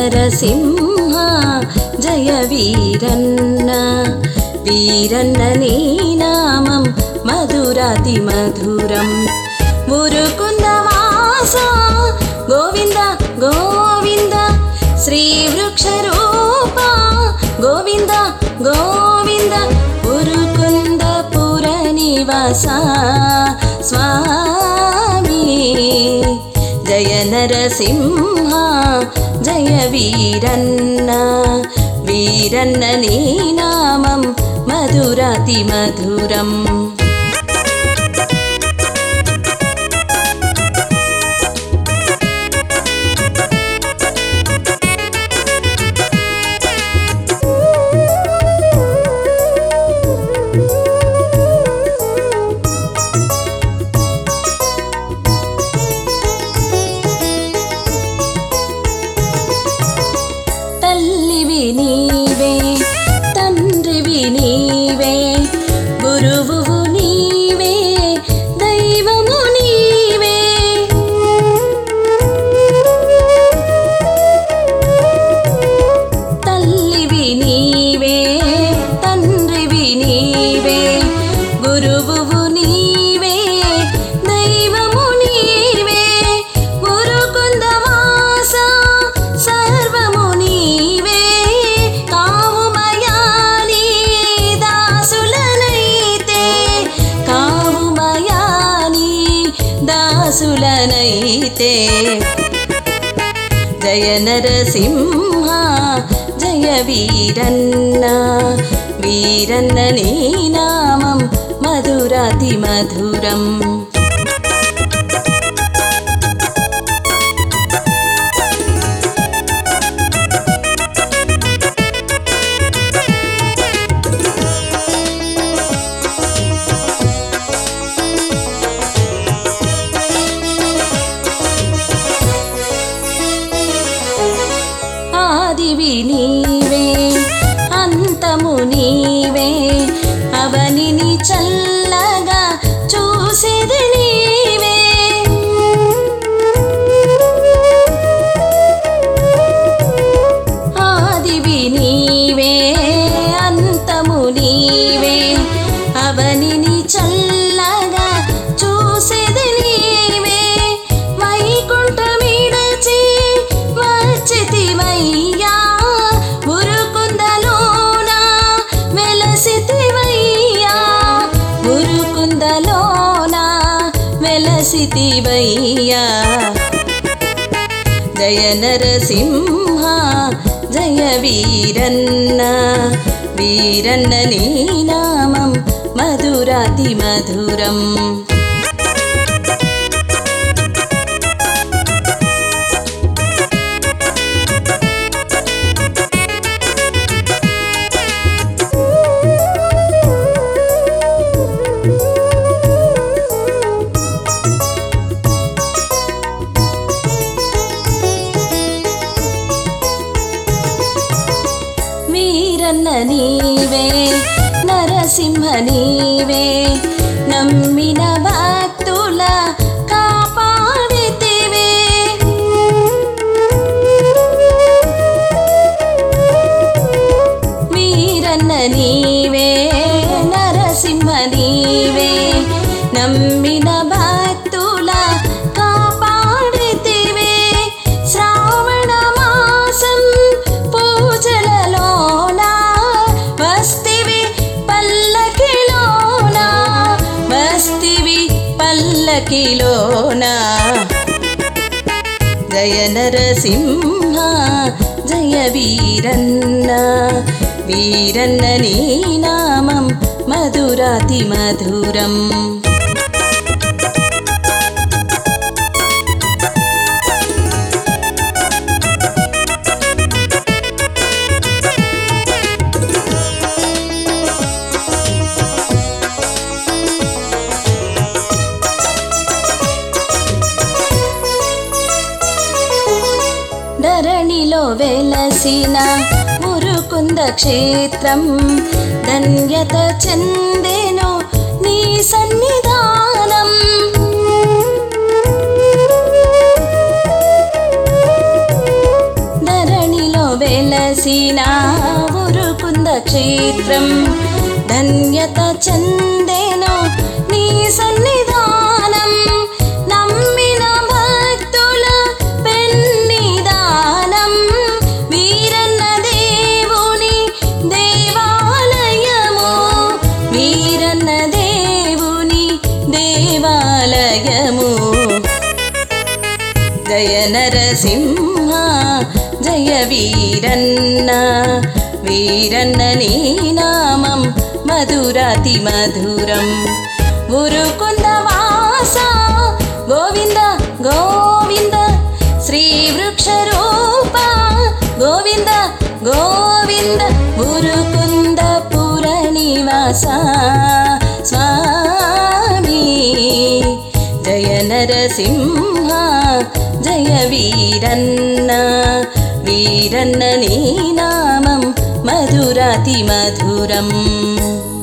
నరసింహ జయ వీరన్న వీరన్న నీ నామం మధురాతి మధురం మురుకుంద వాస గోవింద గోవింద శ్రీ వృక్ష రూప గోవింద గోవింద మురుకుంద పుర నివాస స్వామి జయ నరసింహ జయ వీరన్న వీరన్న నీ నామం మధురాతి మధురం తల్లివి నీవే తండ్రివి నీవే గురువు నీవే దైవము నీవే తల్లివి నీవే తండ్రివి నీవే గురువు నీవే దైవము నీవే గురుకుందవాస సర్వము నీవే కావుమయాని దాసులనైతే కావుమయాని దాసులనైతే జయ నరసింహ జయ వీరన్న వీరన్న నీ నామం మధురాతి మధురం ఆదివి నీవే అంతము నీవే అవనిని చల్లగా చూసేది నీవే ఆదివి నీవే అంతము నీవే అవనిని చల్లగా చూసేది నీవే వైకుంఠమిడచి వచ్చితివయ్యా మురుకుందలోన వెలసితివయ్యా మురుకుందలోన వెలసితివయ్యా జయ నరసింహ జయ వీరన్న వీరన్న నీ నామం మధురాతి మధురం వీరన్న నీవే నరసింహ నీవే నమ్మిన భక్తుల కాపాడితివే వీరన్న నీవే నరసింహ నీవే నమ్మిన భక్తుల కాపాడితివే శ్రావణ మాసం పూజలలోన వస్తివి పల్లకిలోన వస్తివి పల్లకిలోన జయ నరసింహ జయ వీరన్న వీరన్న నీ నామం మధురాతి మధురం ధరణిలో వెలసిన మురుకుంద క్షేత్రం ధన్యత చెందెను నీ సన్నిధానం ధరణి క్షేత్రం ధన్యత చెందేను నీ సన్నిధానం నమ్మిన భక్తుల పెన్నిదానం వీరన్న దేవుని దేవాలయము వీరన్న దేవుని దేవాలయము జయ నరసింహ జయ వీరన్న వీరన్న నీ నామం మధురాతి మధురం ఉరుకుంద వాస గోవింద గోవింద శ్రీ వృక్ష రూప గోవింద గోవింద ఉరుకుంద పుర నివాస స్వామి జయ నరసింహ జయ వీరన్న వీరన్న నీ నామం మధురాతి మధురం